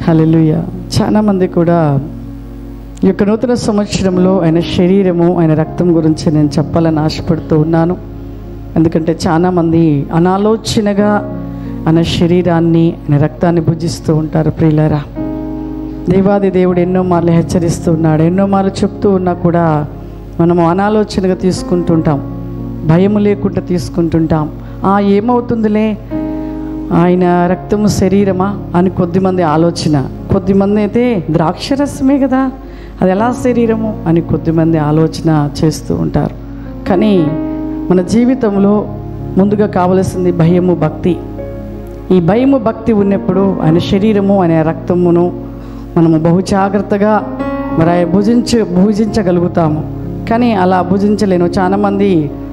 హల్లెలూయ చాలా మంది కూడా ఈ యొక్క నూతన సంవత్సరంలో ఆయన శరీరము ఆయన రక్తం గురించి నేను చెప్పాలని ఆశపడుతూ ఉన్నాను ఎందుకంటే చాలా మంది అనాలోచనగా ఆయన శరీరాన్ని ఆయన రక్తాన్ని భుజిస్తూ ఉంటారు ప్రియులరా దేవాది దేవుడు ఎన్నో మార్లు హెచ్చరిస్తూ ఉన్నాడు ఎన్నో మార్లు చెప్తూ ఉన్నా కూడా మనము అనాలోచనగా తీసుకుంటుంటాం భయము లేకుండా తీసుకుంటుంటాం ఆ ఏమవుతుందిలే ఆయన రక్తము శరీరమా అని కొద్దిమంది ఆలోచన కొద్దిమంది అయితే ద్రాక్షరసమే కదా అది ఎలా శరీరము అని కొద్దిమంది ఆలోచన చేస్తూ ఉంటారు కానీ మన జీవితంలో ముందుగా కావలసింది భయము భక్తి ఈ భయము భక్తి ఉన్నప్పుడు ఆయన శరీరము ఆయన రక్తమును మనము బహు జాగ్రత్తగా మరి ఆయన భుజించ భుజించగలుగుతాము కానీ అలా భుజించలేను చాలామంది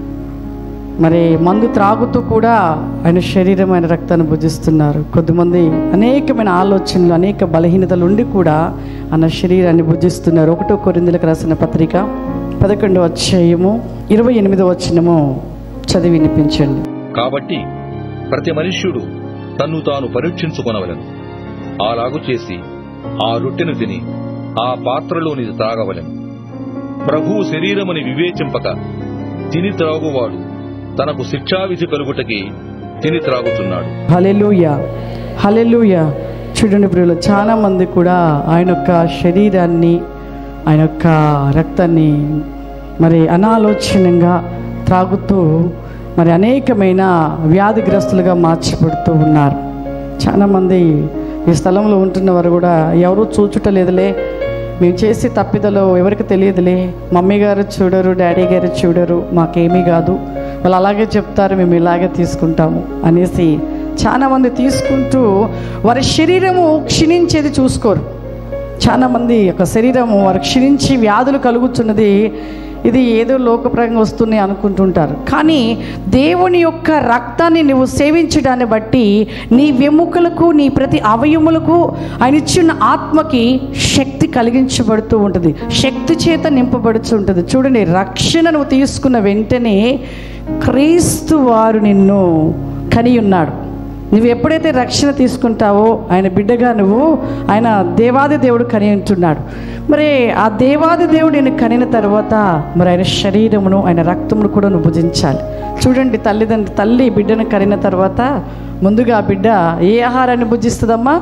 మరి మందు త్రాగుతూ కూడా ఆయన శరీరం ఆయన రక్తాన్ని భుజిస్తున్నారు కొద్దిమంది అనేకమైన ఆలోచనలు అనేక బలహీనతలు ఉండి కూడా ఆయన శరీరాన్ని భుజిస్తున్నారు ఒకటో కొరిందులకు రాసిన పత్రిక పదకొండవ అధ్యాయము ఇరవై ఎనిమిదవ వచనము చదివి వినిపించండి కాబట్టి ప్రతి మనుష్యుడు తన్ను తాను పరీక్షించుకొనవలను అలాగు చేసి ఆ రొట్టెను తిని ఆ పాత్రలోనిది త్రాగవలెను ప్రభువు శరీరముని వివేచింపక తిని త్రాగువాడు తనకు శిక్షావిధి కలుగుటకి తిని త్రాగుతున్నాడు హలెలూయ హలెలూయ చూడండి ప్రియులు చాలా మంది కూడా ఆయన యొక్క శరీరాన్ని ఆయన యొక్క రక్తాన్ని మరి అనాలోచనంగా త్రాగుతూ మరి అనేకమైన వ్యాధిగ్రస్తులుగా మార్చబడుతూ ఉన్నారు చాలామంది ఈ స్థలంలో ఉంటున్న వారు కూడా ఎవరూ చూచుటలేదులే మేము చేసే తప్పిదలో ఎవరికి తెలియదులే మమ్మీ గారు చూడరు డాడీ గారు చూడరు మాకేమీ కాదు వాళ్ళు అలాగే చెప్తారు మేము ఇలాగే తీసుకుంటాము అనేసి చాలామంది తీసుకుంటూ వారి శరీరము క్షీణించేది చూసుకోరు చాలామంది యొక్క శరీరము వారు క్షీణించి వ్యాధులు కలుగుతున్నది ఇది ఏదో లోకప్రంగా వస్తున్నాయి అనుకుంటుంటారు కానీ దేవుని యొక్క రక్తాన్ని నువ్వు సేవించడాన్ని బట్టి నీ వెముకలకు నీ ప్రతి అవయములకు ఆయన ఇచ్చిన ఆత్మకి శక్తి కలిగించబడుతూ ఉంటుంది శక్తి చేత నింపబడుతూ ఉంటుంది చూడండి రక్షణ నువ్వు తీసుకున్న వెంటనే క్రీస్తు వారు నిన్ను కని ఉన్నాడు నువ్వు ఎప్పుడైతే రక్షణ తీసుకుంటావో ఆయన బిడ్డగా నువ్వు ఆయన దేవాది దేవుడు కని ఉంటున్నాడు మరి ఆ దేవాది దేవుడు నేను కనిన తర్వాత మరి ఆయన శరీరమును ఆయన రక్తమును కూడా నువ్వు భుజించాలి చూడండి తల్లిదండ్రులు తల్లి బిడ్డను కనిన తర్వాత ముందుగా ఆ బిడ్డ ఏ ఆహారాన్ని భుజిస్తుందమ్మా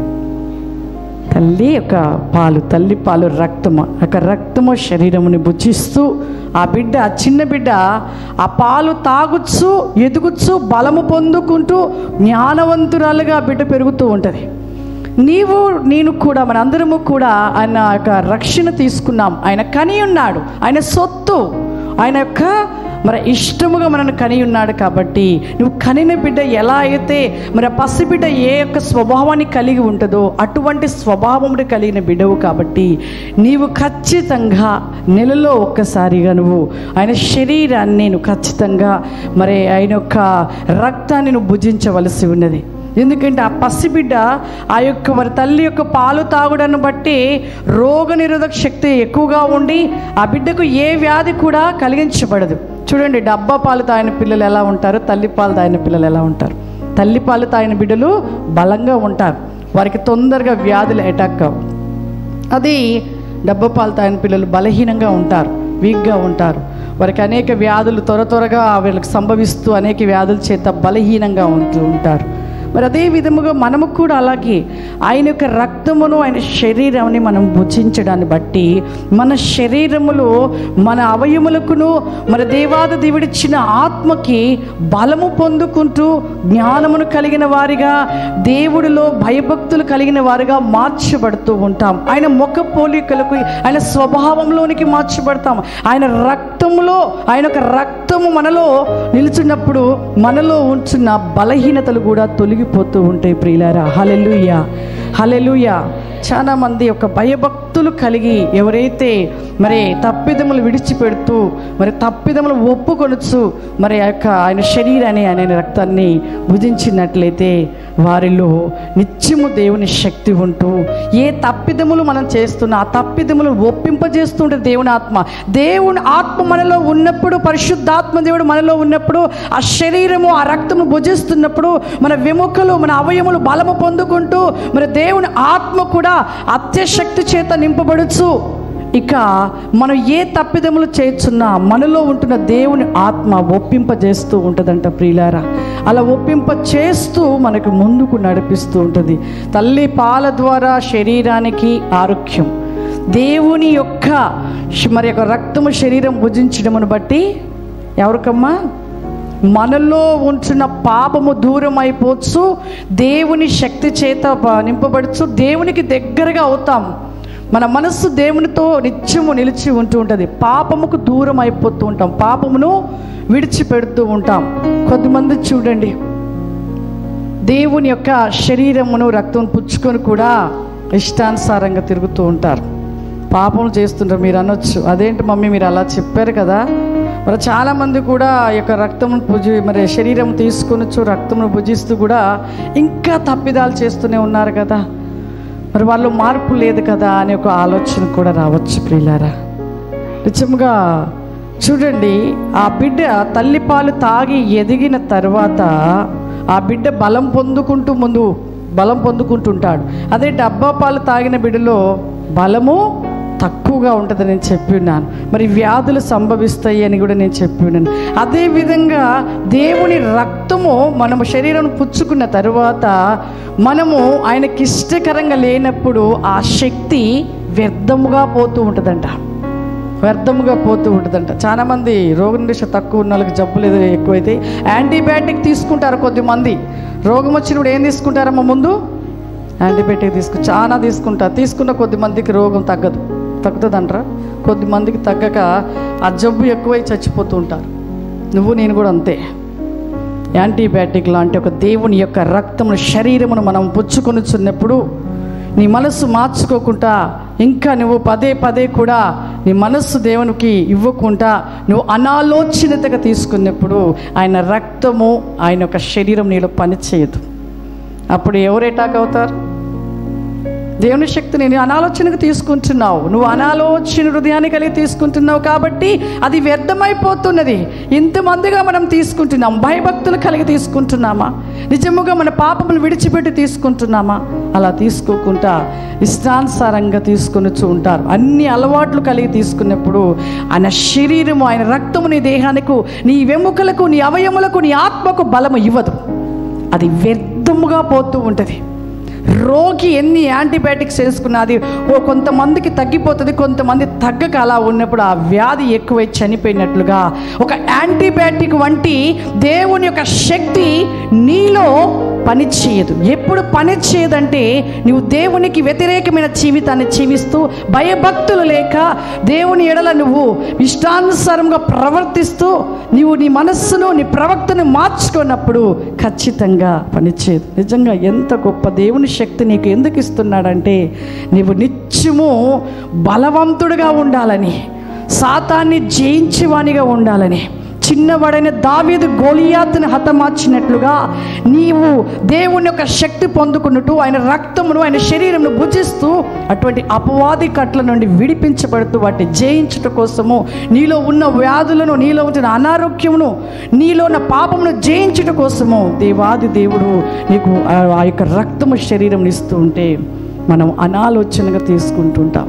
తల్లి యొక్క పాలు తల్లి పాలు రక్తము ఆ యొక్క రక్తము శరీరముని భుజిస్తూ ఆ బిడ్డ ఆ చిన్న బిడ్డ ఆ పాలు తాగుచ్చు ఎదుగుచ్చు బలము పొందుకుంటూ జ్ఞానవంతురాలుగా ఆ బిడ్డ పెరుగుతూ ఉంటుంది నీవు నేను కూడా మనందరము కూడా ఆయన యొక్క రక్షణ తీసుకున్నాం ఆయన కని ఉన్నాడు ఆయన సొత్తు ఆయన యొక్క మరి ఇష్టముగా మనల్ని కని ఉన్నాడు కాబట్టి నువ్వు కనిన బిడ్డ ఎలా అయితే మరి ఆ పసిబిడ్డ ఏ యొక్క స్వభావాన్ని కలిగి ఉంటుందో అటువంటి స్వభావముడు కలిగిన బిడ్డవు కాబట్టి నీవు ఖచ్చితంగా నెలలో ఒక్కసారిగా నువ్వు ఆయన శరీరాన్ని నువ్వు ఖచ్చితంగా మరి ఆయన యొక్క రక్తాన్ని నువ్వు భుజించవలసి ఉన్నది ఎందుకంటే ఆ పసిబిడ్డ ఆ యొక్క మరి తల్లి యొక్క పాలు తాగుడాన్ని బట్టి రోగనిరోధక శక్తి ఎక్కువగా ఉండి ఆ బిడ్డకు ఏ వ్యాధి కూడా కలిగించబడదు చూడండి డబ్బా పాలు తాగిన పిల్లలు ఎలా ఉంటారు తల్లి పాలు తాగిన పిల్లలు ఎలా ఉంటారు తల్లి పాలు తాగిన బిడ్డలు బలంగా ఉంటారు వారికి తొందరగా వ్యాధులు అటాక్ కావు అది డబ్బా పాలు తాగిన పిల్లలు బలహీనంగా ఉంటారు వీక్గా ఉంటారు వారికి అనేక వ్యాధులు త్వర త్వరగా వీళ్ళకి సంభవిస్తూ అనేక వ్యాధుల చేత బలహీనంగా ఉంటూ ఉంటారు మరి అదే విధముగా మనము కూడా అలాగే ఆయన యొక్క రక్తమును ఆయన శరీరాన్ని మనం భుజించడాన్ని బట్టి మన శరీరములో మన అవయములకును మన దేవాద దేవుడిచ్చిన ఆత్మకి బలము పొందుకుంటూ జ్ఞానమును కలిగిన వారిగా దేవుడిలో భయభక్తులు కలిగిన వారిగా మార్చబడుతూ ఉంటాం ఆయన ముఖ పోలికలకు ఆయన స్వభావంలోనికి మార్చబడతాం ఆయన రక్తములో ఆయన యొక్క రక్తము మనలో నిలుచున్నప్పుడు మనలో ఉంచున్న బలహీనతలు కూడా తొలగిపోతూ ఉంటాయి ప్రియులారా హలెలుయ హలెలుయ చాలా మంది ఒక భయభక్తులు కలిగి ఎవరైతే మరి తప్పిదములు విడిచిపెడుతూ మరి తప్పిదములు ఒప్పుకొనొచ్చు మరి ఆ యొక్క ఆయన శరీరాన్ని ఆయన రక్తాన్ని భుజించినట్లయితే వారిలో నిత్యము దేవుని శక్తి ఉంటూ ఏ తప్పిదములు మనం చేస్తున్నా ఆ తప్పిదములు ఒప్పింపజేస్తుంటే దేవుని ఆత్మ దేవుని ఆత్మ మనలో ఉన్నప్పుడు పరిశుద్ధాత్మ దేవుడు మనలో ఉన్నప్పుడు ఆ శరీరము ఆ రక్తము భుజిస్తున్నప్పుడు మన వెముకలు మన అవయములు బలము పొందుకుంటూ మరి దేవుని ఆత్మ కూడా అత్యశక్తి చేత నింపబడుచు ఇక మనం ఏ తప్పిదములు చేస్తున్నా మనలో ఉంటున్న దేవుని ఆత్మ ఒప్పింపజేస్తూ ఉంటుందంట ప్రియులారా అలా ఒప్పింప చేస్తూ మనకు ముందుకు నడిపిస్తూ ఉంటుంది తల్లి పాల ద్వారా శరీరానికి ఆరోగ్యం దేవుని యొక్క శ- మరి యొక్క రక్తము శరీరం భుజించడమును బట్టి ఎవరికమ్మా మనలో ఉంచిన పాపము దూరం అయిపోవచ్చు దేవుని శక్తి చేత ప- నింపబడుచు దేవునికి దగ్గరగా అవుతాం మన మనస్సు దేవునితో నిత్యము నిలిచి ఉంటూ ఉంటుంది పాపముకు దూరం అయిపోతూ ఉంటాం పాపమును విడిచిపెడుతూ ఉంటాం కొద్దిమంది చూడండి దేవుని యొక్క శరీరమును రక్తం పుచ్చుకొని కూడా ఇష్టానుసారంగా తిరుగుతూ ఉంటారు పాపం చేస్తుంటారు మీరు అనొచ్చు అదేంటి మమ్మీ మీరు అలా చెప్పారు కదా మరి చాలామంది కూడా ఈ యొక్క రక్తమును భుజి మరి శరీరం తీసుకొనొచ్చు రక్తమును భుజిస్తూ కూడా ఇంకా తప్పిదాలు చేస్తూనే ఉన్నారు కదా మరి వాళ్ళు మార్పు లేదు కదా అనే ఒక ఆలోచన కూడా రావచ్చు ప్రియులారా నిజంగా చూడండి ఆ బిడ్డ తల్లిపాలు తాగి ఎదిగిన తర్వాత ఆ బిడ్డ బలం పొందుకుంటూ ముందు బలం పొందుకుంటుంటాడు అదే డబ్బా పాలు తాగిన బిడ్డలో బలము తక్కువగా ఉంటుందని నేను చెప్పి ఉన్నాను మరి వ్యాధులు సంభవిస్తాయి అని కూడా నేను చెప్పి ఉన్నాను అదేవిధంగా దేవుని రక్తము మనము శరీరం పుచ్చుకున్న తరువాత మనము ఆయనకి ఇష్టకరంగా లేనప్పుడు ఆ శక్తి వ్యర్థముగా పోతూ ఉంటుందంట వ్యర్థముగా పోతూ ఉంటుందంట చాలా మంది రోగనిరోధక తక్కువ ఉన్న వాళ్ళకి జబ్బులు ఏదో ఎక్కువైతే యాంటీబయాటిక్ తీసుకుంటారు కొద్దిమంది రోగం వచ్చినప్పుడు ఏం తీసుకుంటారమ్మా ముందు యాంటీబయాటిక్ తీసుకు చాలా తీసుకుంటారు తీసుకున్న కొద్ది మందికి రోగం తగ్గదు తగ్గుతుందంటారా కొద్ది మందికి తగ్గక ఆ జబ్బు ఎక్కువై చచ్చిపోతూ ఉంటారు నువ్వు నేను కూడా అంతే యాంటీబయాటిక్ లాంటి ఒక దేవుని యొక్క రక్తమును శరీరమును మనం పుచ్చుకొనిచున్నప్పుడు నీ మనస్సు మార్చుకోకుండా ఇంకా నువ్వు పదే పదే కూడా నీ మనస్సు దేవునికి ఇవ్వకుండా నువ్వు అనాలోచనతగా తీసుకున్నప్పుడు ఆయన రక్తము ఆయన యొక్క శరీరం నీలో పనిచేయదు అప్పుడు ఎవరు ఎటాక్ అవుతారు దేవుని శక్తిని నువ్వు అనాలోచనకు తీసుకుంటున్నావు నువ్వు అనాలోచన హృదయాన్ని కలిగి తీసుకుంటున్నావు కాబట్టి అది వ్యర్థమైపోతున్నది ఇంతమందిగా మనం తీసుకుంటున్నాం భయభక్తులు కలిగి తీసుకుంటున్నామా నిజముగా మన పాపములు విడిచిపెట్టి తీసుకుంటున్నామా అలా తీసుకోకుండా ఇష్టానుసారంగా తీసుకొని ఉంటారు అన్ని అలవాట్లు కలిగి తీసుకున్నప్పుడు ఆయన శరీరము ఆయన రక్తము నీ దేహానికి నీ వెముకలకు నీ అవయములకు నీ ఆత్మకు బలము ఇవ్వదు అది వ్యర్థముగా పోతూ ఉంటుంది రోగి ఎన్ని యాంటీబయాటిక్స్ వేసుకున్నా అది ఓ కొంతమందికి తగ్గిపోతుంది కొంతమంది తగ్గక అలా ఉన్నప్పుడు ఆ వ్యాధి ఎక్కువై చనిపోయినట్లుగా ఒక యాంటీబయాటిక్ వంటి దేవుని యొక్క శక్తి నీలో పని చేయదు ఎప్పుడు పని చేయదంటే నువ్వు దేవునికి వ్యతిరేకమైన జీవితాన్ని జీవిస్తూ భయభక్తులు లేక దేవుని ఎడల నువ్వు ఇష్టానుసారంగా ప్రవర్తిస్తూ నీవు నీ మనస్సును నీ ప్రవక్తను మార్చుకున్నప్పుడు ఖచ్చితంగా పనిచేయదు నిజంగా ఎంత గొప్ప దేవుని శక్తి నీకు ఎందుకు ఇస్తున్నాడంటే నీవు నిత్యము బలవంతుడుగా ఉండాలని సాతాన్ని జయించేవానిగా ఉండాలని చిన్నవాడైన దావీదు గోలియాతుని హతమార్చినట్లుగా నీవు దేవుని యొక్క శక్తి పొందుకున్నట్టు ఆయన రక్తమును ఆయన శరీరమును భుజిస్తూ అటువంటి అపవాది కట్ల నుండి విడిపించబడుతూ వాటిని జయించుట కోసము నీలో ఉన్న వ్యాధులను నీలో ఉంచిన అనారోగ్యమును నీలో ఉన్న పాపమును జయించుట కోసము దేవాది దేవుడు నీకు ఆ ఆ యొక్క రక్తము శరీరం ఇస్తూ ఉంటే మనం అనాలోచనగా తీసుకుంటుంటాం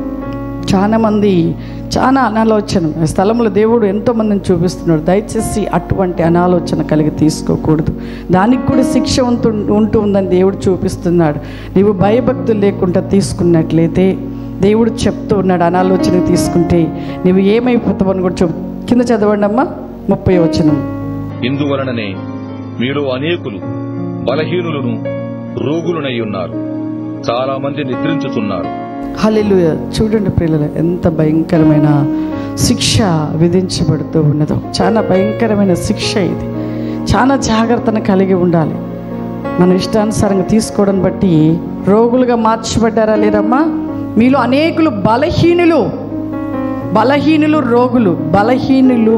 చాలా మంది చాలా అనాలోచన స్థలంలో దేవుడు ఎంతోమందిని చూపిస్తున్నాడు దయచేసి అటువంటి అనాలోచన కలిగి తీసుకోకూడదు దానికి కూడా శిక్ష ఉంటూ ఉంటూ ఉందని దేవుడు చూపిస్తున్నాడు నీవు భయభక్తులు లేకుండా తీసుకున్నట్లయితే దేవుడు చెప్తూ ఉన్నాడు అనాలోచన తీసుకుంటే నీవు ఏమైపోతావు అని కూడా చెప్ కింద చదవండి అమ్మా ముప్పై వచనం ఇందువలననే మీలో అనేకులు బలహీనులను రోగులునై ఉన్నారు చాలా మంది నిద్రించుతున్నారు హల్లెలూయ చూడండి ప్రియుల ఎంత భయంకరమైన శిక్ష విధించబడుతూ ఉన్నదో చాలా భయంకరమైన శిక్ష ఇది చాలా జాగ్రత్తను కలిగి ఉండాలి మన ఇష్టానుసారంగా తీసుకోవడం బట్టి రోగులుగా మార్చబడ్డారా లేరమ్మా మీలో అనేకులు బలహీనులు బలహీనులు రోగులు బలహీనులు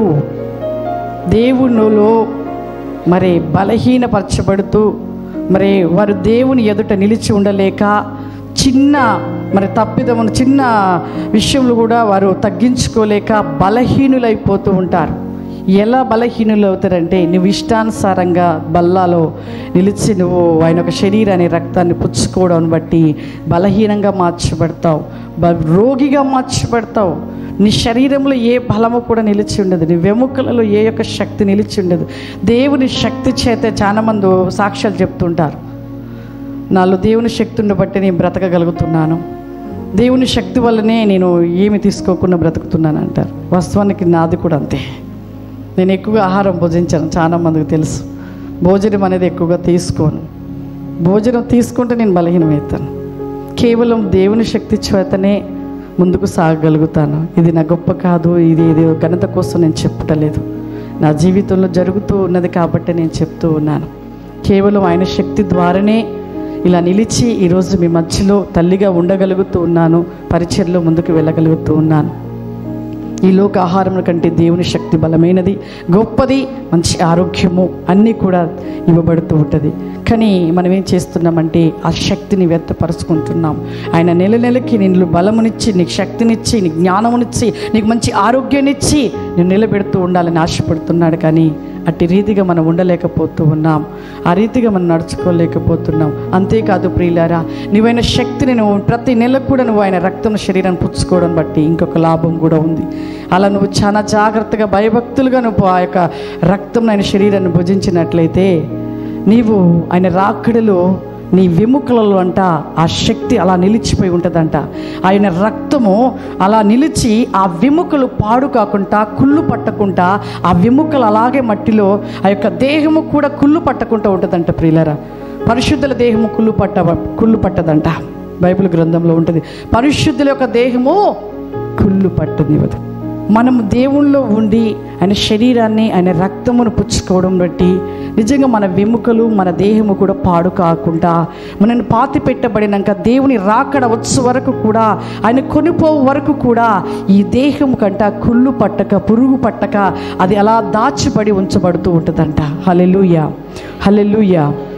దేవునిలో మరి బలహీనపరచబడుతూ మరి వారు దేవుని ఎదుట నిలిచి ఉండలేక చిన్న మరి తప్పిదమును చిన్న విషయంలో కూడా వారు తగ్గించుకోలేక బలహీనులైపోతూ ఉంటారు ఎలా బలహీనులు అవుతారంటే నువ్వు ఇష్టానుసారంగా బల్లాలో నిలిచి నువ్వు ఆయన ఒక శరీరాన్ని రక్తాన్ని పుచ్చుకోవడం బట్టి బలహీనంగా మార్చబడతావు బ- రోగిగా మార్చబడతావు నీ శరీరంలో ఏ బలము కూడా నిలిచి ఉండదు నీ వెముకలలో ఏ యొక్క శక్తి నిలిచి ఉండదు దేవుని శక్తి చేత చాలా మంది సాక్ష్యాలు చెప్తుంటారు నాలో దేవుని శక్తిని బట్టి నేను బ్రతకగలుగుతున్నాను దేవుని శక్తి వల్లనే నేను ఏమి తీసుకోకుండా బ్రతుకుతున్నాను అంటారు వాస్తవానికి నాది కూడా అంతే నేను ఎక్కువగా ఆహారం భోజించాను చాలా మందికి తెలుసు భోజనం అనేది ఎక్కువగా తీసుకోను భోజనం తీసుకుంటే నేను బలహీనమవుతాను కేవలం దేవుని శక్తి చేతనే ముందుకు సాగగలుగుతాను ఇది నా గొప్ప కాదు ఇది ఇది ఘనత కోసం నేను చెప్పటలేదు నా జీవితంలో జరుగుతూ ఉన్నది కాబట్టి నేను చెప్తూ ఉన్నాను కేవలం ఆయన శక్తి ద్వారానే ఇలా నిలిచి ఈరోజు మీ మధ్యలో తల్లిగా ఉండగలుగుతూ ఉన్నాను పరిచయలో ముందుకు వెళ్ళగలుగుతూ ఉన్నాను ఈ లోక ఆహారం కంటే దేవుని శక్తి బలమైనది గొప్పది మంచి ఆరోగ్యము అన్నీ కూడా ఇవ్వబడుతూ ఉంటుంది కానీ మనం ఏం చేస్తున్నామంటే ఆ శక్తిని వ్యర్థపరుచుకుంటున్నాం ఆయన నెల నెలకి నిన్ను బలమునిచ్చి నీకు శక్తినిచ్చి నీకు జ్ఞానమునిచ్చి నీకు మంచి ఆరోగ్యాన్నిచ్చి నేను నిలబెడుతూ ఉండాలని ఆశపడుతున్నాడు కానీ అట్టి రీతిగా మనం ఉండలేకపోతూ ఉన్నాం ఆ రీతిగా మనం నడుచుకోలేకపోతున్నాం అంతేకాదు ప్రియులారా నువ్వైన శక్తిని నువ్వు ప్రతి నెలకు కూడా నువ్వు ఆయన రక్తం శరీరాన్ని పుచ్చుకోవడం బట్టి ఇంకొక లాభం కూడా ఉంది అలా నువ్వు చాలా జాగ్రత్తగా భయభక్తులుగా నువ్వు ఆ యొక్క రక్తం ఆయన శరీరాన్ని భుజించినట్లయితే నీవు ఆయన రాకడలో నీ విముకలలో అంట ఆ శక్తి అలా నిలిచిపోయి ఉంటుందంట ఆయన రక్తము అలా నిలిచి ఆ విముకలు పాడు కాకుండా కుళ్ళు పట్టకుండా ఆ విముకలు అలాగే మట్టిలో ఆ యొక్క దేహము కూడా కుళ్ళు పట్టకుండా ఉంటుందంట ప్రియులరా పరిశుద్ధుల దేహము కుళ్ళు పట్ట కుళ్ళు పట్టదంట బైబిల్ గ్రంథంలో ఉంటుంది పరిశుద్ధుల యొక్క దేహము కుళ్ళు పట్టనివ్వదు మనము దేవుళ్ళో ఉండి ఆయన శరీరాన్ని ఆయన రక్తమును పుచ్చుకోవడం బట్టి నిజంగా మన వెముకలు మన దేహము కూడా పాడు కాకుండా మనల్ని పాతి పెట్టబడినాక దేవుని రాకడ వచ్చే వరకు కూడా ఆయన కొనిపోవు వరకు కూడా ఈ దేహము కంట కుళ్ళు పట్టక పురుగు పట్టక అది అలా దాచిపడి ఉంచబడుతూ ఉంటుందంట హలెలుయ హలెలుయ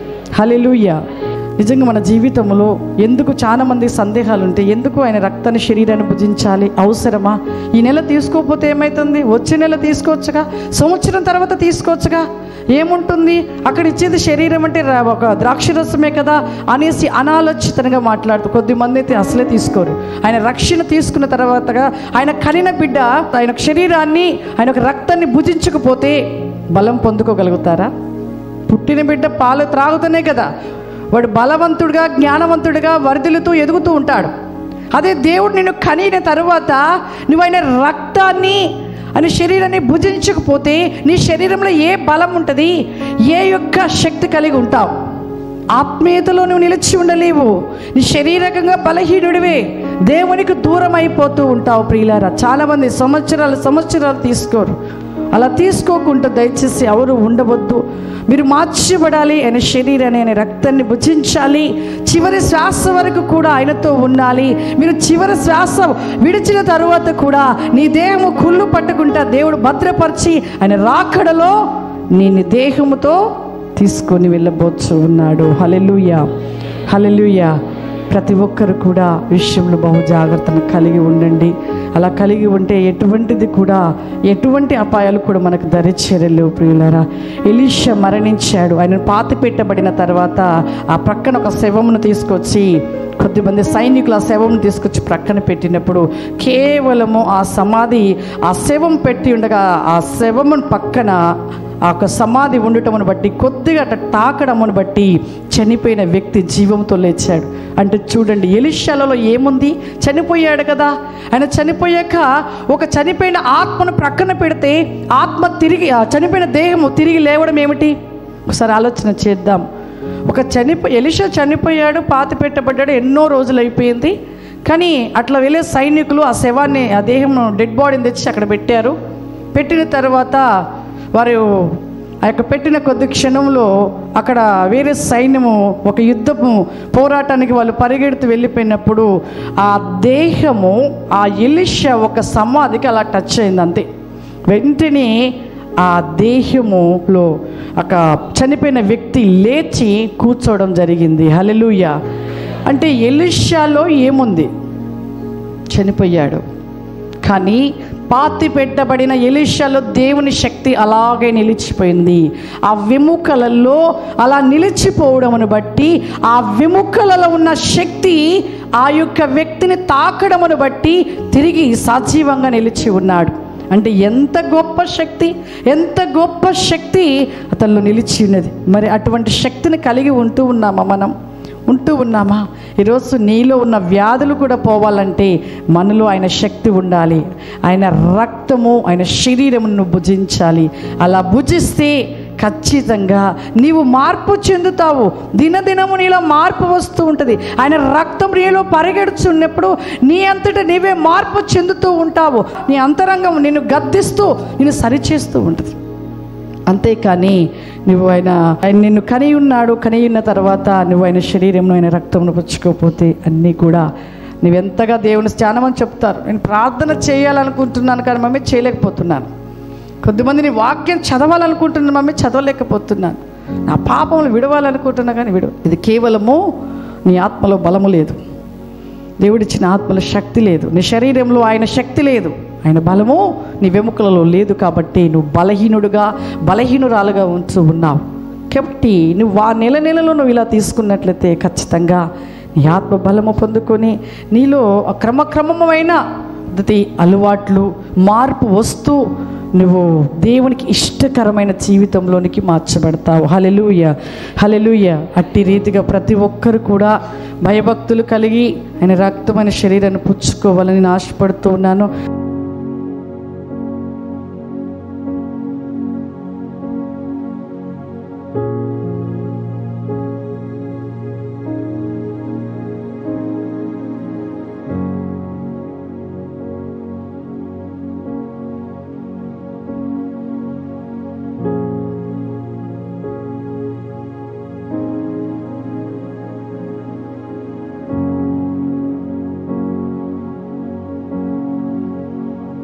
హలెలుయ నిజంగా మన జీవితంలో ఎందుకు చాలా మంది సందేహాలు ఉంటాయి ఎందుకు ఆయన రక్తాన్ని శరీరాన్ని భుజించాలి అవసరమా ఈ నెల తీసుకోకపోతే ఏమవుతుంది వచ్చే నెల తీసుకోవచ్చుగా సంవత్సరం తర్వాత తీసుకోవచ్చుగా ఏముంటుంది అక్కడ ఇచ్చేది శరీరం అంటే రా- ఒక ద్రాక్షరసమే కదా అనేసి అనాలోచితంగా మాట్లాడుతూ కొద్దిమంది అయితే అసలే తీసుకోరు ఆయన రక్షణ తీసుకున్న తర్వాతగా ఆయన కనిన బిడ్డ ఆయన శరీరాన్ని ఆయన ఒక రక్తాన్ని భుజించకపోతే బలం పొందుకోగలుగుతారా పుట్టిన బిడ్డ పాలు త్రాగుతూనే కదా వాడు బలవంతుడిగా జ్ఞానవంతుడిగా వర్ధిల్లుతూ ఎదుగుతూ ఉంటాడు అదే దేవుడు నిన్ను కనిన తరువాత నువ్వు ఆయన రక్తాన్ని అని శరీరాన్ని భుజించకపోతే నీ శరీరంలో ఏ బలం ఉంటుంది ఏ యొక్క శక్తి కలిగి ఉంటావు ఆత్మీయతలో నువ్వు నిలిచి ఉండలేవు నీ శరీరకంగా బలహీనుడివే దేవునికి దూరం అయిపోతూ ఉంటావు ప్రియులారా చాలామంది సంవత్సరాలు సంవత్సరాలు తీసుకోరు అలా తీసుకోకుండా దయచేసి ఎవరు ఉండవద్దు మీరు మార్చబడాలి ఆయన శరీరాన్ని ఆయన రక్తాన్ని భుజించాలి చివరి శ్వాస వరకు కూడా ఆయనతో ఉండాలి మీరు చివరి శ్వాస విడిచిన తరువాత కూడా నీ దేహము కుళ్ళు పట్టుకుంటా దేవుడు భద్రపరిచి ఆయన రాకడలో నీ నీ దేహముతో తీసుకొని వెళ్ళబోచ్చు ఉన్నాడు హలెలుయ హలెలుయ ప్రతి ఒక్కరు కూడా విషయంలో బహు జాగ్రత్తను కలిగి ఉండండి అలా కలిగి ఉంటే ఎటువంటిది కూడా ఎటువంటి అపాయాలు కూడా మనకు దరిచేరలేవు ప్రియులారా ఎలీషా మరణించాడు ఆయన పాతి పెట్టబడిన తర్వాత ఆ ప్రక్కన ఒక శవమును తీసుకొచ్చి కొద్దిమంది సైనికులు ఆ శవంను తీసుకొచ్చి ప్రక్కన పెట్టినప్పుడు కేవలము ఆ సమాధి ఆ శవం పెట్టి ఉండగా ఆ శవమును పక్కన ఆ యొక్క సమాధి ఉండటమును బట్టి కొద్దిగా అట్ట తాకడమును బట్టి చనిపోయిన వ్యక్తి జీవంతో లేచాడు అంటే చూడండి ఎలిషాలలో ఏముంది చనిపోయాడు కదా ఆయన చనిపోయాక ఒక చనిపోయిన ఆత్మను ప్రక్కన పెడితే ఆత్మ తిరిగి ఆ చనిపోయిన దేహము తిరిగి లేవడం ఏమిటి ఒకసారి ఆలోచన చేద్దాం ఒక చనిపో ఎలిషా చనిపోయాడు పాతి పెట్టబడ్డాడు ఎన్నో రోజులు అయిపోయింది కానీ అట్లా వెళ్ళే సైనికులు ఆ శవాన్ని ఆ దేహం డెడ్ బాడీని తెచ్చి అక్కడ పెట్టారు పెట్టిన తర్వాత వారు ఆ యొక్క పెట్టిన కొద్ది క్షణంలో అక్కడ వేరే సైన్యము ఒక యుద్ధము పోరాటానికి వాళ్ళు పరిగెడుతూ వెళ్ళిపోయినప్పుడు ఆ దేహము ఆ ఎలిషా ఒక సమాధికి అలా టచ్ అయింది అంతే వెంటనే ఆ దేహములో ఒక చనిపోయిన వ్యక్తి లేచి కూర్చోవడం జరిగింది హలెలుయ అంటే ఎలిషాలో ఏముంది చనిపోయాడు కానీ పాతి పెట్టబడిన ఎలిషాలో దేవుని శక్తి అలాగే నిలిచిపోయింది ఆ విముకలలో అలా నిలిచిపోవడమును బట్టి ఆ విముకలలో ఉన్న శక్తి ఆ యొక్క వ్యక్తిని తాకడమును బట్టి తిరిగి సజీవంగా నిలిచి ఉన్నాడు అంటే ఎంత గొప్ప శక్తి ఎంత గొప్ప శక్తి అతనిలో నిలిచి ఉన్నది మరి అటువంటి శక్తిని కలిగి ఉంటూ ఉన్నామా మనం ఉంటూ ఉన్నామా ఈరోజు నీలో ఉన్న వ్యాధులు కూడా పోవాలంటే మనలో ఆయన శక్తి ఉండాలి ఆయన రక్తము ఆయన శరీరమును భుజించాలి అలా భుజిస్తే ఖచ్చితంగా నీవు మార్పు చెందుతావు దినదినము నీలో మార్పు వస్తూ ఉంటుంది ఆయన రక్తం నీలో పరిగెడుచున్నప్పుడు నీ అంతటా నీవే మార్పు చెందుతూ ఉంటావు నీ అంతరంగం నిన్ను గద్దిస్తూ నిన్ను సరిచేస్తూ ఉంటుంది అంతేకాని నువ్వు ఆయన ఆయన నిన్ను కని ఉన్నాడు కని ఉన్న తర్వాత నువ్వు ఆయన శరీరంలో ఆయన రక్తంను పుచ్చుకోకపోతే అన్నీ కూడా నువ్వెంతగా దేవుని స్థానమని చెప్తారు నేను ప్రార్థన చేయాలనుకుంటున్నాను కానీ మమ్మీ చేయలేకపోతున్నాను కొద్దిమందిని వాక్యం చదవాలనుకుంటున్నాను మమ్మీ చదవలేకపోతున్నాను నా పాపములు విడవాలనుకుంటున్నా కానీ విడు ఇది కేవలము నీ ఆత్మలో బలము లేదు దేవుడిచ్చిన ఆత్మలో శక్తి లేదు నీ శరీరంలో ఆయన శక్తి లేదు ఆయన బలము నీ వెముకలలో లేదు కాబట్టి నువ్వు బలహీనుడుగా బలహీనురాలుగా ఉంచు ఉన్నావు కాబట్టి నువ్వు ఆ నెల నెలలో నువ్వు ఇలా తీసుకున్నట్లయితే ఖచ్చితంగా నీ ఆత్మ బలము పొందుకొని నీలో ఆ క్రమక్రమమైన పద్ధతి అలవాట్లు మార్పు వస్తూ నువ్వు దేవునికి ఇష్టకరమైన జీవితంలోనికి మార్చబడతావు హలెలూయ హలెలూయ అట్టి రీతిగా ప్రతి ఒక్కరు కూడా భయభక్తులు కలిగి ఆయన రక్తమైన శరీరాన్ని పుచ్చుకోవాలని నేను ఆశపడుతూ ఉన్నాను